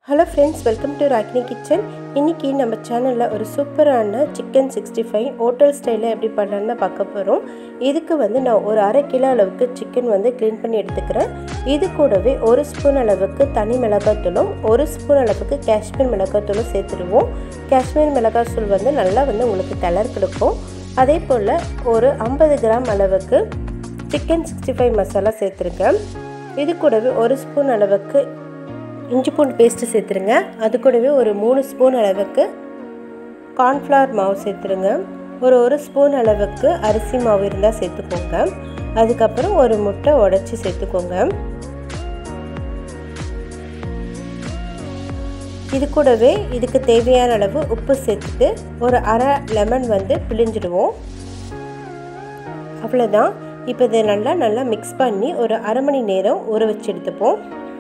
hello friends welcome to Ragini kitchen இன்றைக்கி நம்ம சேனலில் ஒரு சூப்பரான சிக்கன் சிக்ஸ்டி ஃபைவ் ஹோட்டல் ஸ்டைலில் எப்படி பண்ணலான்னு பார்க்க போகிறோம் இதுக்கு வந்து நான் ஒரு அரை கிலோ அளவுக்கு சிக்கன் வந்து க்ளீன் பண்ணி எடுத்துக்கிறேன் இது கூடவே ஒரு ஸ்பூன் அளவுக்கு தனி மிளகாத்தூளும் ஒரு ஸ்பூன் அளவுக்கு காஷ்மீர் மிளகாத்தூளும் சேர்த்துடுவோம் காஷ்மீர் மிளகாத்தூள் வந்து நல்லா வந்து உங்களுக்கு கலர் கொடுக்கும் அதே போல் ஒரு ஐம்பது கிராம் அளவுக்கு சிக்கன் சிக்ஸ்டி ஃபைவ் மசாலா சேர்த்துருக்கேன் இது கூடவே ஒரு ஸ்பூன் அளவுக்கு இஞ்சி பூண்டு பேஸ்ட்டு சேர்த்துருங்க அது கூடவே ஒரு மூணு ஸ்பூன் அளவுக்கு கார்ன்ஃப்ளவர் மாவு சேர்த்துருங்க ஒரு ஒரு ஸ்பூன் அளவுக்கு அரிசி மாவு இருந்தால் சேர்த்துக்கோங்க அதுக்கப்புறம் ஒரு முட்டை உடச்சி சேர்த்துக்கோங்க இது கூடவே இதுக்கு தேவையான அளவு உப்பு சேர்த்துட்டு ஒரு அரை லெமன் வந்து பிழிஞ்சிடுவோம் அவ்வளோதான் இப்போ இதை நல்லா நல்லா மிக்ஸ் பண்ணி ஒரு அரை மணி நேரம் ஊற வச்சு எடுத்துப்போம்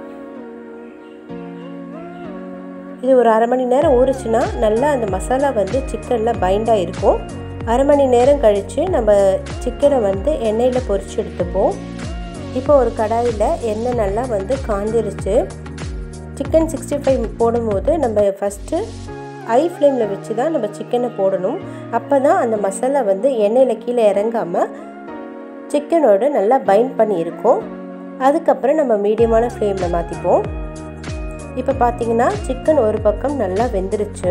இது ஒரு அரை மணி நேரம் ஊறுச்சுன்னா நல்லா அந்த மசாலா வந்து சிக்கனில் பைண்டாக இருக்கும் அரை மணி நேரம் கழித்து நம்ம சிக்கனை வந்து எண்ணெயில் பொரித்து எடுத்துப்போம் இப்போ ஒரு கடாயில் எண்ணெய் நல்லா வந்து காந்திருச்சு சிக்கன் சிக்ஸ்டி ஃபைவ் போடும்போது நம்ம ஃபஸ்ட்டு ஐ ஃப்ளேமில் வச்சு தான் நம்ம சிக்கனை போடணும் அப்போ தான் அந்த மசாலா வந்து எண்ணெயில் கீழே இறங்காமல் சிக்கனோடு நல்லா பைண்ட் பண்ணி இருக்கும் அதுக்கப்புறம் நம்ம மீடியமான ஃப்ளேமில் மாற்றிப்போம் இப்போ பார்த்தீங்கன்னா சிக்கன் ஒரு பக்கம் நல்லா வெந்துருச்சு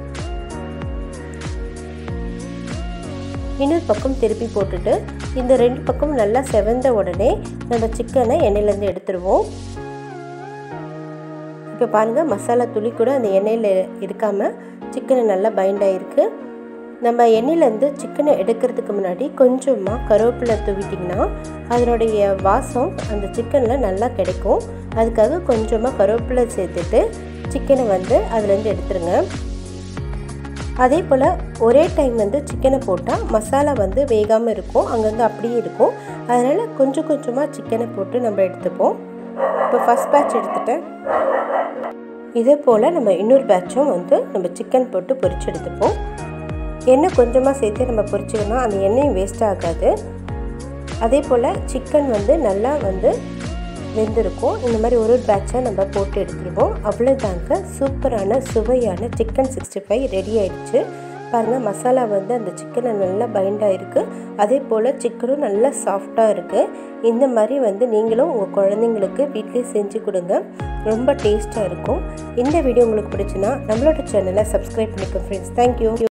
இன்னொரு பக்கம் திருப்பி போட்டுட்டு இந்த ரெண்டு பக்கம் நல்லா செவந்த உடனே நம்ம சிக்கனை எண்ணெயிலேருந்து எடுத்துருவோம் இப்போ பாருங்கள் மசாலா துளி கூட அந்த எண்ணெயில் இருக்காமல் சிக்கனை நல்லா பைண்ட் ஆகிருக்கு நம்ம எண்ணெயிலேருந்து சிக்கனை எடுக்கிறதுக்கு முன்னாடி கொஞ்சமாக கருவேப்பிலை தூவிட்டிங்கன்னா அதனுடைய வாசம் அந்த சிக்கனில் நல்லா கிடைக்கும் அதுக்காக கொஞ்சமாக கருவேப்பிலை சேர்த்துட்டு சிக்கனை வந்து அதுலேருந்து எடுத்துருங்க அதே போல் ஒரே டைம் வந்து சிக்கனை போட்டால் மசாலா வந்து வேகாமல் இருக்கும் அங்கங்கே அப்படியே இருக்கும் அதனால் கொஞ்சம் கொஞ்சமாக சிக்கனை போட்டு நம்ம எடுத்துப்போம் இப்போ ஃபஸ்ட் பேட்ச் எடுத்துட்டேன் இதே போல் நம்ம இன்னொரு பேட்சும் வந்து நம்ம சிக்கன் போட்டு பொரிச்சு எடுத்துப்போம் எண்ணெய் கொஞ்சமாக சேர்த்து நம்ம பொரிச்சிக்கணும் அந்த எண்ணெயும் வேஸ்ட் ஆகாது அதே போல் சிக்கன் வந்து நல்லா வந்து வெந்திருக்கும் இந்த மாதிரி ஒரு பேட்சாக நம்ம போட்டு எடுத்துருவோம் அவ்வளோதாங்க சூப்பரான சுவையான சிக்கன் சிக்ஸ்டி ஃபைவ் ரெடி ஆயிடுச்சு பாருங்கள் மசாலா வந்து அந்த சிக்கனை நல்லா பைண்டாக இருக்குது அதே போல் சிக்கனும் நல்லா சாஃப்டாக இருக்குது இந்த மாதிரி வந்து நீங்களும் உங்கள் குழந்தைங்களுக்கு வீட்டிலே செஞ்சு கொடுங்க ரொம்ப டேஸ்ட்டாக இருக்கும் இந்த வீடியோ உங்களுக்கு பிடிச்சுன்னா நம்மளோட சேனலை சப்ஸ்கிரைப் பண்ணிக்கோங்க ஃப்ரெண்ட்ஸ் தேங்க்யூ